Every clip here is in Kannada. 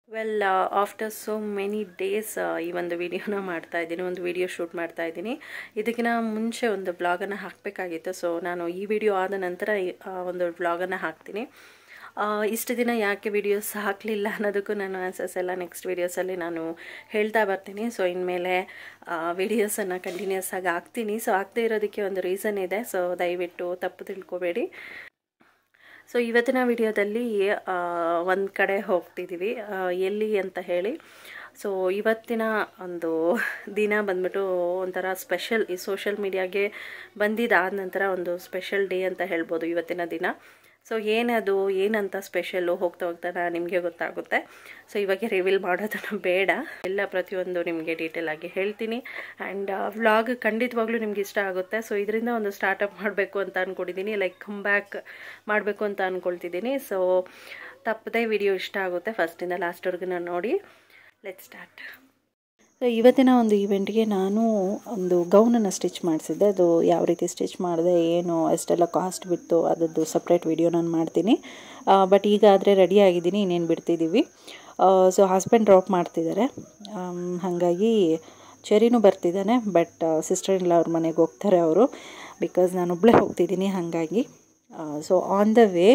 Well after so many days ಈ ಒಂದು ವಿಡಿಯೋನ ಮಾಡ್ತಾ ಇದ್ದೀನಿ ಒಂದು ವಿಡಿಯೋ ಶೂಟ್ ಮಾಡ್ತಾ ಇದ್ದೀನಿ ಇದಕ್ಕಿಂತ ಮುಂಚೆ ಒಂದು ಬ್ಲಾಗನ್ನು ಹಾಕಬೇಕಾಗಿತ್ತು ಸೊ ನಾನು ಈ ವಿಡಿಯೋ ಆದ ನಂತರ ಈ, ಆ, ಒಂದು ಬ್ಲಾಗನ್ನು ಹಾಕ್ತೀನಿ ಆ, ಇಷ್ಟು ದಿನ ಯಾಕೆ ವಿಡಿಯೋಸ್ ಹಾಕಲಿಲ್ಲ ಅನ್ನೋದಕ್ಕೂ ನಾನು ಆನ್ಸರ್ಸ್ ಎಲ್ಲ ನೆಕ್ಸ್ಟ್ ವೀಡಿಯೋಸಲ್ಲಿ ನಾನು ಹೇಳ್ತಾ ಬರ್ತೀನಿ ಸೊ ಇನ್ಮೇಲೆ ವಿಡಿಯೋಸನ್ನು ಕಂಟಿನ್ಯೂಸ್ ಆಗಿ ಹಾಕ್ತೀನಿ ಸೊ ಹಾಕ್ದೇ ಇರೋದಕ್ಕೆ ಒಂದು ರೀಸನ್ ಇದೆ ಸೊ ದಯವಿಟ್ಟು ತಪ್ಪು ತಿಳ್ಕೊಬೇಡಿ ಸೊ ಇವತ್ತಿನ ವಿಡಿಯೋದಲ್ಲಿ ಒಂದು ಕಡೆ ಹೋಗ್ತಿದ್ದೀವಿ ಆ, ಎಲ್ಲಿ ಅಂತ ಹೇಳಿ ಸೊ ಇವತ್ತಿನ ಒಂದು ದಿನ ಬಂದ್ಬಿಟ್ಟು ಒಂಥರ ಸ್ಪೆಷಲ್ ಈ ಸೋಷಿಯಲ್ ಮೀಡಿಯಾಗೆ ಬಂದಿದ್ದಾದ ನಂತರ ಒಂದು ಸ್ಪೆಷಲ್ ಡೇ ಅಂತ ಹೇಳ್ಬೋದು ಇವತ್ತಿನ ದಿನ ಸೊ ಏನದು ಏನಂತ ಸ್ಪೆಷಲ್ಲು ಹೋಗ್ತಾ ಹೋಗ್ತಾ ನಿಮಗೆ ಗೊತ್ತಾಗುತ್ತೆ ಸೊ ಇವಾಗ ರಿವೀಲ್ ಮಾಡೋದನ್ನು ಬೇಡ ಎಲ್ಲ ಪ್ರತಿಯೊಂದು ನಿಮಗೆ ಡೀಟೇಲ್ ಆಗಿ ಹೇಳ್ತೀನಿ ಆ್ಯಂಡ್ ವ್ಲಾಗ್ ಖಂಡಿತವಾಗ್ಲೂ ನಿಮ್ಗೆ ಇಷ್ಟ ಆಗುತ್ತೆ ಸೊ ಇದರಿಂದ ಒಂದು ಸ್ಟಾರ್ಟಪ್ ಮಾಡಬೇಕು ಅಂತ ಅಂದ್ಕೊಂಡಿದ್ದೀನಿ ಲೈಕ್ ಕಮ್ ಬ್ಯಾಕ್ ಮಾಡಬೇಕು ಅಂತ ಅಂದ್ಕೊಳ್ತಿದ್ದೀನಿ ಸೊ ತಪ್ಪದೇ ವಿಡಿಯೋ ಇಷ್ಟ ಆಗುತ್ತೆ ಫಸ್ಟಿಂದ ಲಾಸ್ಟ್ವರೆಗೂ ನಾನು ನೋಡಿ ಲೆಟ್ ಸ್ಟಾರ್ಟ್ ಸೊ ಇವತ್ತಿನ ಒಂದು ಇವೆಂಟ್ಗೆ ನಾನು ಒಂದು ಗೌನನ್ನು ಸ್ಟಿಚ್ ಮಾಡಿಸಿದ್ದೆ ಅದು ಯಾವ ರೀತಿ ಸ್ಟಿಚ್ ಮಾಡಿದೆ ಏನು ಎಷ್ಟೆಲ್ಲ ಕಾಸ್ಟ್ ಬಿತ್ತು ಅದರದ್ದು ಸಪ್ರೇಟ್ ವಿಡಿಯೋ ನಾನು ಮಾಡ್ತೀನಿ ಬಟ್ ಈಗ ಆದರೆ ರೆಡಿ ಆಗಿದ್ದೀನಿ ಇನ್ನೇನು ಬಿಡ್ತಿದ್ದೀವಿ ಸೊ ಹಸ್ಬೆಂಡ್ ಡ್ರಾಪ್ ಮಾಡ್ತಿದ್ದಾರೆ ಆಮ್, ಹಾಗಾಗಿ ಚೆರಿನೂ ಬರ್ತಿದ್ದಾನೆ ಬಟ್ ಸಿಸ್ಟರ್ ಇಲ್ಲ ಅವ್ರ ಮನೆಗೆ ಹೋಗ್ತಾರೆ ಅವರು ಬಿಕಾಸ್ ನಾನು ಒಬ್ಬಳೇ ಹೋಗ್ತಿದ್ದೀನಿ ಹಾಗಾಗಿ ಸೊ ಆನ್ ದ ವೇ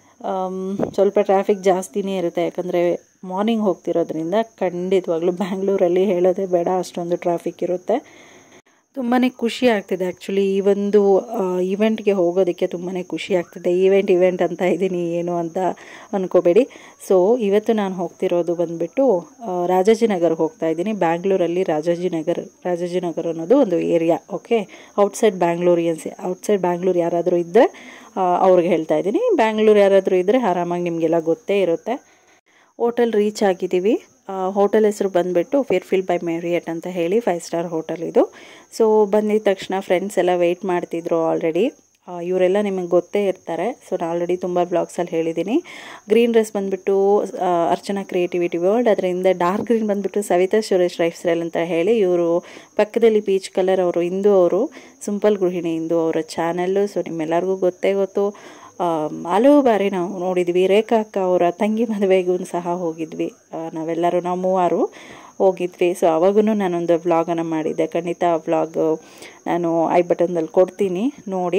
ಸ್ವಲ್ಪ ಟ್ರಾಫಿಕ್ ಜಾಸ್ತಿನೇ ಇರುತ್ತೆ ಯಾಕಂದರೆ ಮಾರ್ನಿಂಗ್ ಹೋಗ್ತಿರೋದ್ರಿಂದ ಖಂಡಿತವಾಗ್ಲೂ ಬ್ಯಾಂಗ್ಳೂರಲ್ಲಿ ಹೇಳೋದೇ ಬೇಡ ಅಷ್ಟೊಂದು ಟ್ರಾಫಿಕ್ ಇರುತ್ತೆ ತುಂಬಾ ಖುಷಿ ಆಗ್ತಿದೆ ಆ್ಯಕ್ಚುಲಿ ಈ ಒಂದು ಇವೆಂಟ್ಗೆ ಹೋಗೋದಕ್ಕೆ ತುಂಬಾ ಖುಷಿ ಆಗ್ತಿದೆ ಈವೆಂಟ್ ಇವೆಂಟ್ ಅಂತ ಇದ್ದೀನಿ ಏನು ಅಂತ ಅಂದ್ಕೋಬೇಡಿ ಸೊ ಇವತ್ತು ನಾನು ಹೋಗ್ತಿರೋದು ಬಂದುಬಿಟ್ಟು ರಾಜಾಜಿನಗರ್ಗೆ ಹೋಗ್ತಾ ಇದ್ದೀನಿ ಬ್ಯಾಂಗ್ಳೂರಲ್ಲಿ ರಾಜಾಜಿನಗರ್ ರಾಜಾಜಿನಗರ್ ಅನ್ನೋದು ಒಂದು area okay outside Bangaloreans outside Bangalore ಯಾರಾದರೂ ಇದ್ದರೆ ಅವ್ರಿಗೆ ಹೇಳ್ತಾ ಇದ್ದೀನಿ ಬ್ಯಾಂಗ್ಳೂರ್ ಯಾರಾದರೂ ಇದ್ದರೆ ಆರಾಮಾಗಿ ನಿಮಗೆಲ್ಲ ಗೊತ್ತೇ ಇರುತ್ತೆ ಹೋಟೆಲ್ ರೀಚ್ ಆಗಿದ್ದೀವಿ ಹೋಟೆಲ್ ಹೆಸರು ಬಂದುಬಿಟ್ಟು ಫೇರ್ಫಿಲ್ ಬೈ ಮ್ಯಾರಿಯಟ್ ಅಂತ ಹೇಳಿ ಫೈವ್ ಸ್ಟಾರ್ ಹೋಟೆಲ್ ಇದು ಸೊ ಬಂದಿದ ತಕ್ಷಣ ಫ್ರೆಂಡ್ಸ್ ಎಲ್ಲ ವೆಯ್ಟ್ ಮಾಡ್ತಿದ್ರು ಆಲ್ರೆಡಿ ಇವರೆಲ್ಲ ನಿಮಗೆ ಗೊತ್ತೇ ಇರ್ತಾರೆ ಸೊ ನಾನು ಆಲ್ರೆಡಿ ತುಂಬ ಬ್ಲಾಗ್ಸಲ್ಲಿ ಹೇಳಿದ್ದೀನಿ ಗ್ರೀನ್ ಡ್ರೆಸ್ ಬಂದುಬಿಟ್ಟು ಅರ್ಚನಾ ಕ್ರಿಯೇಟಿವಿಟಿ ವರ್ಲ್ಡ್ ಅದರಿಂದ ಡಾರ್ಕ್ ಗ್ರೀನ್ ಬಂದುಬಿಟ್ಟು ಸವಿತಾ ಸುರೇಶ್ ಲೈಫ್ ಸ್ಟೈಲ್ ಅಂತ ಹೇಳಿ ಇವರು ಪಕ್ಕದಲ್ಲಿ ಪೀಚ್ ಕಲರ್ ಅವರು ಇಂದು ಅವರು ಸಿಂಪಲ್ ಗೃಹಿಣಿ ಇಂದು ಅವರ ಚಾನಲ್ಲು ಸೊ ನಿಮ್ಮೆಲ್ಲರಿಗೂ ಗೊತ್ತೇ ಗೊತ್ತು ಆಮ್, ಹಲವು ಬಾರಿ ನಾವು ನೋಡಿದ್ವಿ ರೇಖಾ ಅಕ್ಕ ಅವರ ತಂಗಿ ಮದುವೆಗೂ ಸಹ ಹೋಗಿದ್ವಿ ಆ, ನಾವೆಲ್ಲರೂ ನಾವು ಮೂವರು ಹೋಗಿದ್ವಿ ಸೊ ಅವಾಗೂ ನಾನೊಂದು ವ್ಲಾಗನ್ನು ಮಾಡಿದ್ದೆ ಖಂಡಿತ ಆ ವ್ಲಾಗ್ ನಾನು ಐ ಬಟನ್ದಲ್ಲಿ ಕೊಡ್ತೀನಿ ನೋಡಿ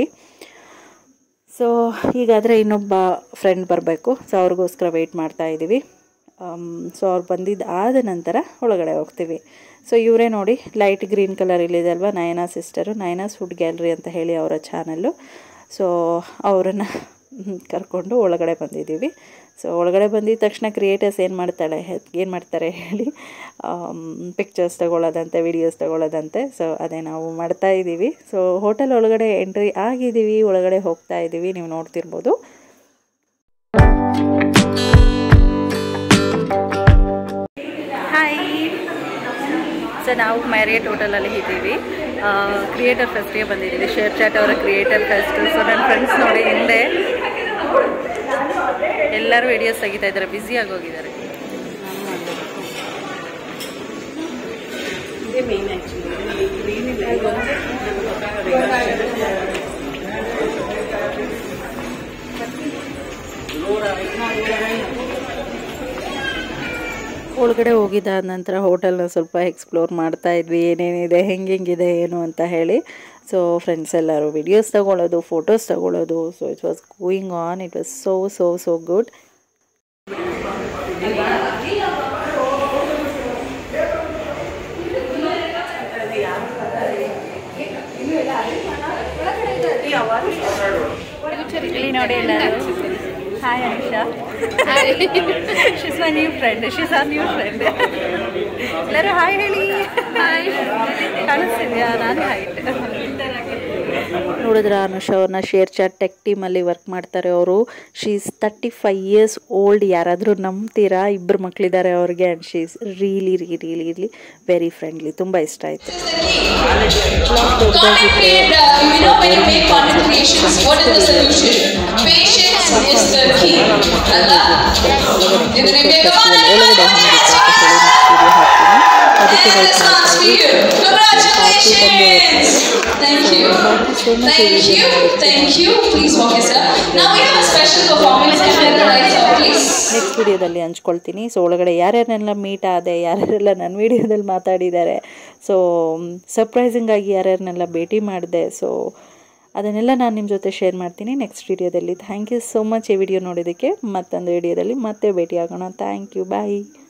ಸೊ ಹೀಗಾದರೆ ಇನ್ನೊಬ್ಬ ಫ್ರೆಂಡ್ ಬರಬೇಕು ಸೊ ಅವ್ರಿಗೋಸ್ಕರ ವೆಯ್ಟ್ ಮಾಡ್ತಾ ಇದ್ದೀವಿ ಸೊ ಅವ್ರು ಬಂದಿದ್ದು ಆದ ನಂತರ ಒಳಗಡೆ ಹೋಗ್ತೀವಿ ಸೊ ಇವರೇ ನೋಡಿ ಲೈಟ್ ಗ್ರೀನ್ ಕಲರ್ ಇಲ್ಲಿದೆ ಅಲ್ವಾ Nayana sister Nayana's food gallery ಅಂತ ಹೇಳಿ ಅವರ ಚಾನಲ್ಲು ಸೊ ಅವರನ್ನು ಕರ್ಕೊಂಡು ಒಳಗಡೆ ಬಂದಿದ್ದೀವಿ ಸೊ ಒಳಗಡೆ ಬಂದಿದ ತಕ್ಷಣ ಕ್ರಿಯೇಟರ್ಸ್ ಏನು ಮಾಡ್ತಾಳೆ ಏನು ಮಾಡ್ತಾರೆ ಹೇಳಿ ಪಿಕ್ಚರ್ಸ್ ತಗೊಳ್ಳೋದಂತೆ ವಿಡಿಯೋಸ್ ತಗೊಳ್ಳೋದಂತೆ ಸೊ ಅದೇ ನಾವು ಮಾಡ್ತಾ ಇದ್ದೀವಿ ಸೊ ಹೋಟೆಲ್ ಒಳಗಡೆ ಎಂಟ್ರಿ ಆಗಿದ್ದೀವಿ ಒಳಗಡೆ ಹೋಗ್ತಾ ಇದ್ದೀವಿ ನೀವು ನೋಡ್ತಿರ್ಬೋದು ಹಾಯ್ ಸೊ ನಾವು ಮ್ಯಾರಿಯಟ್ ಹೋಟೆಲಲ್ಲಿ ಇದ್ದೀವಿ ಕ್ರಿಯೇಟರ್ ಫೆಸ್ಟ್ಗೆ ಬಂದಿದ್ದೀವಿ ಶೇರ್ ಚಾಟ್ ಅವರ ಕ್ರಿಯೇಟರ್ ಫೆಸ್ಟ್ ಸೊ ನನ್ನ ಫ್ರೆಂಡ್ಸ್ ನೋಡಿ ಹಿಂದೆ ಎಲ್ಲರೂ ವಿಡಿಯೋಸ್ ತೆಗಿತಾ ಇದ್ದಾರೆ ಬ್ಯುಸಿ ಆಗೋಗಿದ್ದಾರೆ ಒಳಗಡೆ ಹೋಗಿದ್ದಾದ ನಂತರ ಹೋಟೆಲ್ನ ಸ್ವಲ್ಪ ಎಕ್ಸ್ಪ್ಲೋರ್ ಮಾಡ್ತಾ ಇದ್ವಿ ಏನೇನಿದೆ ಹೆಂಗೆ ಹೆಂಗಿದೆ ಏನು ಅಂತ ಹೇಳಿ ಸೊ ಫ್ರೆಂಡ್ಸ್ ಎಲ್ಲರೂ ವಿಡಿಯೋಸ್ ತಗೊಳ್ಳೋದು ಫೋಟೋಸ್ ತಗೊಳ್ಳೋದು so it was going on it was so so so good ಇಲ್ಲಿ ನೋಡಿ ಎಲ್ಲರೂ hi Anisha she's my new friend she's our new friend ಎಲ್ಲರೂ ಹಾಯ್ ಹೇಳಿ ಕಾಣಿಸ್ತಿದ್ಯಾ ನಾನು ಹೈಟ್ ನೋಡಿದ್ರ ಅನುಷ್ ಅವ್ರನ್ನ ಶೇರ್ ಚಾಟ್ ಟೆಕ್ ಟೀಮಲ್ಲಿ ವರ್ಕ್ ಮಾಡ್ತಾರೆ ಅವರು she's thirty five years old ಯಾರಾದರೂ ನಂಬ್ತೀರಾ ಇಬ್ಬರು ಮಕ್ಕಳಿದ್ದಾರೆ ಅವ್ರಿಗೆ and she's really re really really very friendly ತುಂಬ ಇಷ್ಟ ಆಯಿತು Create, uh, you know, when you make content creations, what is the solution? Patience is the key. Allah. In the name of God, ಒಳಗಡೆ ಹೆಂಗಿರುತ್ತೆ ಅಂತ ಹೇಳಿ ನೆಕ್ಸ್ಟ್ ವಿಡಿಯೋ ಹಾಕ್ತೀನಿ ಅದಕ್ಕೆ And ವೆಯ್ಟ್ this ಮಾಡ್ತಾ one's for ಇದ್ವಿ you. Congratulations. Thank you. Thank you. Thank you. Please walk yourself. Now we have a special performance. Can I have the right side, please? Next ವಿಡಿಯೋದಲ್ಲಿ ಹಂಚ್ಕೊಳ್ತೀನಿ ಸೊ ಒಳಗಡೆ ಯಾರ್ಯಾರನ್ನೆಲ್ಲ ಮೀಟ್ ಆದೆ ಯಾರ್ಯಾರೆಲ್ಲ ನನ್ನ ವಿಡಿಯೋದಲ್ಲಿ ಮಾತಾಡಿದ್ದಾರೆ ಸೊ ಸರ್ಪ್ರೈಸಿಂಗ್ ಆಗಿ ಯಾರ್ಯಾರನ್ನೆಲ್ಲ ಭೇಟಿ ಮಾಡಿದೆ ಸೊ ಅದನ್ನೆಲ್ಲ ನಾನು ನಿಮ್ಮ ಜೊತೆ ಶೇರ್ ಮಾಡ್ತೀನಿ ನೆಕ್ಸ್ಟ್ ವಿಡಿಯೋದಲ್ಲಿ ಥ್ಯಾಂಕ್ ಯು ಸೋ ಮಚ್ ಈ ವಿಡಿಯೋ ನೋಡೋದಕ್ಕೆ ಮತ್ತೊಂದು ವಿಡಿಯೋದಲ್ಲಿ ಮತ್ತೆ ಭೇಟಿ ಆಗೋಣ ಥ್ಯಾಂಕ್ ಯು ಬಾಯ್